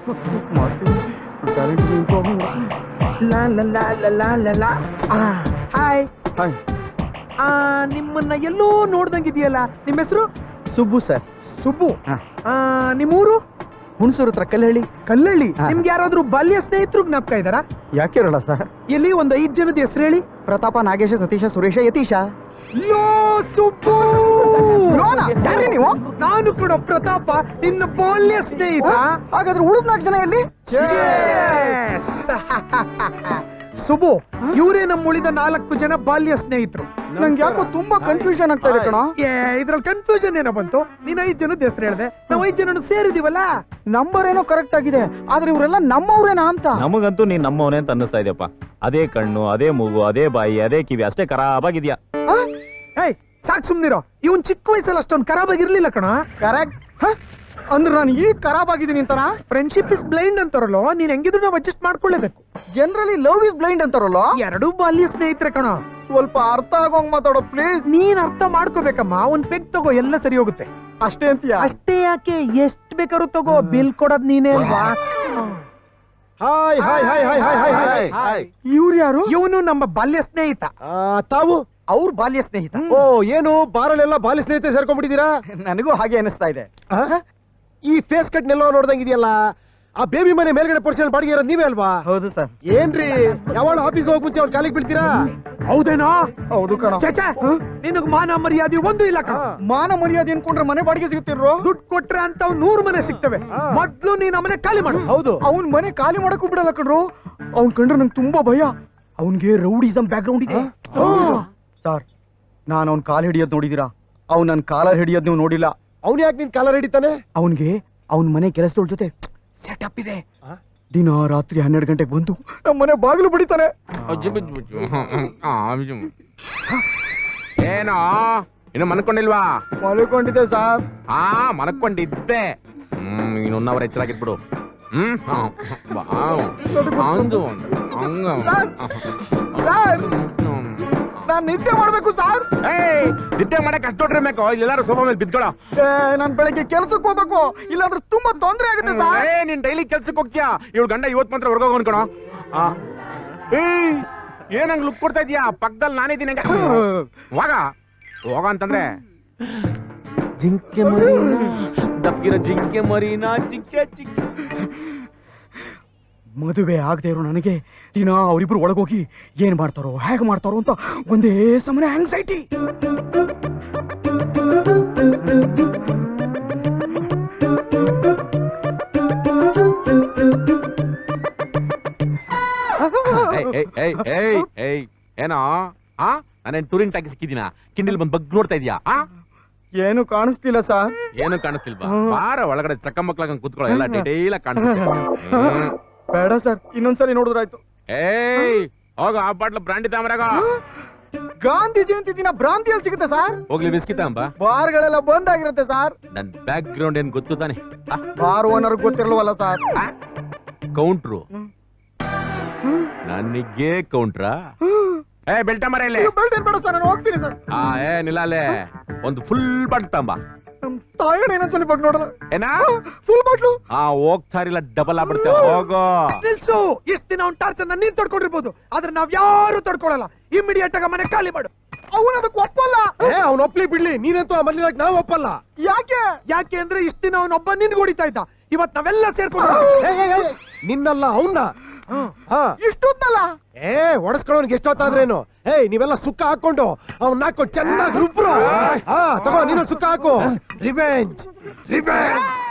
ಲಾ ಲಾ ಲಾ ಲಾ ಲಾ ಲಾ ಲಾ ಆ, hi hi ಆ, ನಿಮ್ಮನ್ನ ಎಲ್ಲೋ ನೋಡ್ದಂಗಿದೆಯಲ್ಲ ನಿಮ್ಮ ಹೆಸರು ಸುಬ್ಬು ಸರ್ ಸುಬ್ಬು ಹಾ. ಆ, ನಿಮ್ಮೂರು ಹುಣಸೂರು ಹತ್ರ ಕಲ್ಲಹಳ್ಳಿ ಕಲ್ಲಳ್ಳಿ ಹಾ. ನಿಮ್ಗೆ ಯಾರಾದ್ರೂ ಬಾಲ್ಯ ಸ್ನೇಹಿತರು ಜ್ಞಾಪಕ ಇದಾರ ಯಾಕೆ ಇರಲ್ಲ ಸರ್ ಎಲ್ಲಿ ಒಂದ್ ಐದ್ ಜನದ ಹೆಸರು ಹೇಳಿ ಪ್ರತಾಪ ನಾಗೇಶ ಸತೀಶ ಸುರೇಶ ಯತೀಶ ಯೋ ಸುಬ್ಬು ಲೋನ? ಯಾರೇ ನೀವು? ನಾನು ಕೂಡ ಪ್ರತಾಪ ನಿನ್ನ ಬಾಲ್ಯ ಸ್ನೇಹಿತ ಹಾಗಾದ್ರೆ ಉಳಿದ ನಾಲ್ಕು ಜನ ಎಲ್ಲಿ Yes! ಸುಬ್ಬು ಇವರೇ ನಮ್ಮ ಉಳಿದ ನಾಲ್ಕು ಜನ ಬಾಲ್ಯ ಸ್ನೇಹಿತರು ನಂಗೆ ಯಾಕೋ ತುಂಬಾ ಕನ್ಫ್ಯೂಷನ್ ಆಗ್ತಾ ಇದೆ ಕಣ ಏ ಇದ್ರಲ್ಲಿ ಕನ್ಫ್ಯೂಷನ್ ಏನೋ ಬಂತು ನೀನ್ ಐದ್ ಜನದ ಹೆಸರು ಹೇಳ್ದೆ ನಾವು ಐದ್ ಜನ ಸೇರಿದೀವಲ್ಲ ನಂಬರ್ ಏನೋ ಕರೆಕ್ಟ್ ಆಗಿದೆ ಆದ್ರೆ ಇವರೆಲ್ಲ ನಮ್ಮವ್ರೇನಾ ಅಂತ ನಮಗಂತೂ ನೀನ್ ನಮ್ಮವನೇ ಅಂತ ಅನ್ನಿಸ್ತಾ ಇದೆಯಪ್ಪ ಅದೇ ಕಣ್ಣು ಅದೇ ಮೂಗು ಅದೇ ಬಾಯಿ ಅದೇ ಕಿವಿ ಅಷ್ಟೇ ಖರಾಬಾಗಿದ್ಯಾ ಏಯ್ ಸಾಕ್ ಸುಮ್ನಿರೋ ಇವನ್ ಚಿಕ್ಕ ವಯಸ್ಸಲ್ಲಿ ಅಷ್ಟೊಂದು ಖರಾಬ್ ಆಗಿರ್ಲಿಲ್ಲ ಕಣ ಕರೆಕ್ಟ್ ಅಂದ್ರೆ ನಾನು ಈಗ ಖರಾಬ್ ಆಗಿದ್ದೀನಿ ಅಂತನಾ ಫ್ರೆಂಡ್ಶಿಪ್ ಇಸ್ ಬ್ಲೈಂಡ್ ಅಂತಾರಲ್ಲೋ ನೀನ್ ಹೆಂಗಿದ್ರು ನಾವು ಅಡ್ಜಸ್ಟ್ ಮಾಡ್ಕೊಳ್ಳೇಬೇಕು ಜನರಲಿ ಲವ್ ಇಸ್ ಬ್ಲೈಂಡ್ ಅಂತಾರಲ್ಲ ಎರಡೂ ಬಾಲ್ಯ ಸ್ನೇಹಿತರೆ ಕಣ ಸ್ವಲ್ಪ ಅರ್ಥ ಆಗೋಂಗ್ ಮಾತಾಡೋ ಪ್ಲೀಸ್ ನೀನ್ ಅರ್ಥ ಮಾಡ್ಕೋಬೇಕಮ್ಮ ಒಂದ್ ಪೆಗ್ ತಗೋ ಎಲ್ಲ ಸರಿ ಹೋಗುತ್ತೆ ಅಷ್ಟೇ ಅಂತೀಯ ಅಷ್ಟೇ ಯಾಕೆ ಎಷ್ಟ್ ಬೇಕಾದ್ರೂ ತಗೋ ಬಿಲ್ ಕೊಡೋದ್ ನೀನೇ ಅಲ್ವಾ hi hi hi hi hi hi hi hi ಇವ್ರು ಯಾರು ಇವನು ನಮ್ಮ ಬಾಲ್ಯ ಸ್ನೇಹಿತ ಆ, ತಾವು ಅವ್ರ ಬಾಲ್ಯ ಸ್ನೇಹಿತ ಓ ಏನು ಬಾರಲ್ಲೆಲ್ಲ ಬಾಲಿ ಸ್ನೇಹಿತೆ ಸೇರ್ಕೊಂಡ್ಬಿಟ್ಟಿದ್ದೀರಾ ನನಗೂ ಹಾಗೆ ಅನಿಸ್ತಾ ಇದೆ ಆ? ಈ ಫೇಸ್ ಕಟ್ ನೆಲ್ಲೋ ನೋಡ್ದಂಗಿದೆಯಲ್ಲ ಆ ಬೇಬಿ ಮನೆ ಮೇಲ್ಗಡೆ ಪರ್ಸನ್ ಬಾಡಿಗೆ ಇರೋದು ನೀವೇ ಅಲ್ವಾ ಹೌದು ಸರ್ ಏನ್ರಿ ಯಾವಾಗ ಆಫೀಸ್ಗೆ ಹೋಗಕ್ ಮುಂಚೆ ಅವ್ರ ಕಾಲಿಗೆ ಬೀಳ್ತೀರಾ ಹೌದೇನೋ ಹೌದು ಕಣ ಚಚಾ ನಿನಗ್ ಮಾನ ಮರ್ಯಾದೆ ಒಂದು ಇಲ್ಲ ಕಣ ಮಾನ ಮರ್ಯಾದೆ ಅನ್ಕೊಂಡ್ರೆ ಮನೆ ಬಾಡಿಗೆ ಸಿಗುತ್ತಿರೋ ದುಡ್ಡು ಕೊಟ್ರೆ ಅಂತ ನೂರ್ ಮನೆ ಸಿಗ್ತವೆ ಮೊದ್ಲು ನೀನ್ ಮನೆ ಖಾಲಿ ಮಾಡು ಹೌದು ಅವ್ನ್ ಮನೆ ಖಾಲಿ ಮಾಡಕ್ಕೂ ಬಿಡಲ್ಲ ಕಣ್ರು ಅವ್ನ್ ಕಂಡ್ರೆ ನಂಗೆ ತುಂಬಾ ಭಯ ಅವನ್ಗೆ ರೌಡಿಸಮ್ ಬ್ಯಾಕ್ ಗ್ರೌಂಡ್ ಇದೆ ಸರ್ ನಾನು ಅವ್ನ್ ಕಾಲ್ ಹಿಡಿಯೋದ್ ನೋಡಿದೀರಾ ಅವ್ನ್ ನನ್ ಕಾಲರ್ ಹಿಡಿಯೋದ್ ನೀವು ನೋಡಿಲ್ಲ ಅವ್ನು ಯಾಕೆ ನಿನ್ ಕಾಲರ್ ಹಿಡಿತಾನೆ ಅವನ್ಗೆ ಅವನ್ ಮನೆ ಕೆಲಸದವ್ರ ಜೊತೆ ಸೆಟಪ್ ಇದೆ ದಿನ ರಾತ್ರಿ ಹನ್ನೆರಡು ಗಂಟೆಗೆ ಬಂದು ನಮ್ಮ ಮನೆ ಬಾಗಿಲು ಬಿಡಿತಾನೆ ಏನೋ ಇನ್ನು ಮನ್ಕೊಂಡಿಲ್ವಾ ಮಲ್ಕೊಂಡಿದೆ ಸರ್ ಆ ಮನ್ಕೊಂಡಿದ್ದೆ ಹ್ಮ್ ಇನ್ನು ಒನ್ ಅವರ್ ಹೆಚ್ಚಾಗಿದ್ಬಿಡು ಹ್ಮ್ ಹಾ. ವಾವ್. ಹಂದು ಹಂಗ ಸರ್ ನಾನ್ ನಿದ್ದೆ ಮಾಡ್ಬೇಕು ಸರ್ ಏಯ್ ನಿದ್ದೆ ಮಾಡಕ್ ಅಷ್ಟು ದೊಡ್ಡ ಬೇಕು ಇಲ್ಲೆಲ್ಲಾರು ಸೋಫಾ ಮೇಲೆ ಬಿದ್ಕೊಳ್ಳೋ ನಾನ್ ಬೆಳಗ್ಗೆ ಕೆಲ್ಸಕ್ಕೆ ಹೋಗ್ಬೇಕು ಇಲ್ಲಾಂದ್ರೆ ತುಂಬಾ ತೊಂದ್ರೆ ಆಗುತ್ತೆ ಸರ್ ಏ ನೀನ್ ಡೈಲಿ ಕೆಲ್ಸಕ್ಕೆ ಹೋಗ್ತೀಯಾ ಇವಳು ಗಂಡ ಇವತ್ ಮಾತ್ರ ಹೊರಗೋಗ ಅನ್ಕೊಣೋ ಆ. ಏಯ್ ಏನಂಗ್ ಲುಕ್ ಕೊಡ್ತಾ ಇದೀಯಾ ಪಕ್ಕದಲ್ಲಿ ನಾನಿದ್ದೀನಿ ಹಂಗ ಹೋಗ ಹೋಗ ಅಂತಂದ್ರೆ ಜಿಂಕೆ ಮರಿನಾ ದಪ್ಪಿರೋ ಜಿಂಕೆ ಮರಿನಾ ಜಿಂಕೆ ಜಿಂಕೆ ಮದುವೆ ಆಗದೆ ಇರೋ ನನಗೆ ದಿನ ಅವರಿಬ್ರು ಒಳಗೋಗಿ ಏನ್ ಮಾಡ್ತಾರೋ ಹೇಗ್ ಮಾಡ್ತಾರೋ ಅಂತ ಒಂದೇ ಸಮನೆ ಆಂಗ್ಸೈಟಿ ಏಯ್, ಏಯ್, ಏಯ್, ಏಯ್, ಏಯ್, ಏನೋ ಆ ನಾನೇನ್ ಟೂರಿಂಗ್ ಟಾಕಿ ಸಿಕ್ಕಿದ್ದೀನ ಕಿಂಡಿಲ್ ಬಂದ್ ಬಗ್ ನೋಡ್ತಾ ಇದೀಯಾ ಆ ಏನು ಕಾಣಿಸ್ತಿಲ್ಲ ಸರ್ ಏನು ಕಾಣಿಸ್ತಿಲ್ವಾ ಬಾರ ಒಳಗಡೆ ಚಕ್ಕ ಮಕ್ಳಾಗ ಕೂತ್ಕೊಳ್ಳೋ ಎಲ್ಲ ಡೀಟೇಲ್ ಆಗಿ ಕಾಣಿಸುತ್ತೆ ಹ್ಮ್. ಬೇಡ ಸರ್ ಇನ್ನೊಂದ್ಸರಿ ನೋಡಿದ್ರಾಯ್ತು ಏಯ್ ಹೋಗ ಆ ಬಾಟ್ಲ ಬ್ರಾಂಡಿ ತಾಮ್ರಾಗ ಗಾಂಧಿ ಜಯಂತಿ ದಿನ ಭ್ರಾಂತಿಯಲ್ಲಿ ಸಿಗುತ್ತೆ ಸರ್ ಹೋಗ್ಲಿ ಬಿಸ್ಕಿತ ಅಂಬ ಬಾರ್ಗಳೆಲ್ಲ ಬಂದ್ ಆಗಿರುತ್ತೆ ಸರ್ ನನ್ ಬ್ಯಾಕ್ ಗ್ರೌಂಡ್ ಏನ್ ಗೊತ್ತು ತಾನೆ ಬಾರ್ ಓನರ್ ಗೊತ್ತಿರಲ್ವಲ್ಲ ಸರ್ ಕೌಂಟ್ರು ನನಗೆ ಕೌಂಟ್ರಾ ಏ ಬೆಲ್ಟ ಮರ ಇಲ್ಲಿ ಬೆಲ್ಟ್ ಏನ್ ಬೇಡ ಸರ್ ನಾನು ಹೋಗ್ತೀನಿ ಸರ್ ಆ ಏ ನಿಲ್ಲಲೆ ಒಂದು ಫುಲ್ ಬಾಟ್ ತಂಬ ನಮ್ ತಾಯಣ್ಣ ಇನ್ನೊಂದ್ಸಲಿ ಬಗ್ಗೆ ನೋಡಲ್ಲ ಏನ ಫುಲ್ ಬಾಟ್ಲು ಆ ಹೋಗ್ತಾರಿಲ್ಲ ಡಬಲ್ ಆಗ್ಬಿಡ್ತೇವೆ ಹೋಗೋ ನಿಲ್ಸು ಇಷ್ಟ ದಿನ ಅವ್ನ ಟಾರ್ಚರ್ ನೀನ್ ತೊಡ್ಕೊಂಡಿರ್ಬೋದು ಆದ್ರೆ ನಾವ್ ಯಾರು ತೊಡ್ಕೊಳಲ್ಲ ಇಮಿಡಿಯೇಟ್ ಆಗ ಮನೆ ಖಾಲಿ ಮಾಡು ಅವನ ಅದಕ್ಕೆ ಒಪ್ಪಲ್ಲ ಏ ಅವ್ನ ಒಪ್ಲಿ ಬಿಡ್ಲಿ ನೀನಂತೂ ಆ ಮನೇಲಿ ನಾವು ಒಪ್ಪಲ್ಲ ಯಾಕೆ ಯಾಕೆ ಅಂದ್ರೆ ಇಷ್ಟ ದಿನ ಅವನೊಬ್ಬ ನಿನ್ಗೆ ಹೊಡಿತಾ ಇದ್ದ ಇವತ್ ನಾವೆಲ್ಲ ಸೇರ್ಕೊಂಡು ಏ, ಏ, ಏ, ನಿನ್ನಲ್ಲ ಅವನ್ನ ಹಾ ಇಷ್ಟೊತ್ತಲ್ಲ ಏ ಒಡಸ್ಕೊಳ್ಳೋನ್ಗೆ ಎಷ್ಟೊತ್ತಾದ್ರೇನು ಏಯ್ ನೀವೆಲ್ಲ ಸುಕ್ಕ ಹಾಕೊಂಡು ಅವ್ನ ಹಾಕೊಂಡು ಚೆನ್ನಾಗಿ ರುಬ್ರು ಹಾ ತಗೋ ನೀನು ಸುಕ್ಕ ಹಾಕು ರಿವೆಂಜ್ ರಿವೆಂಜ್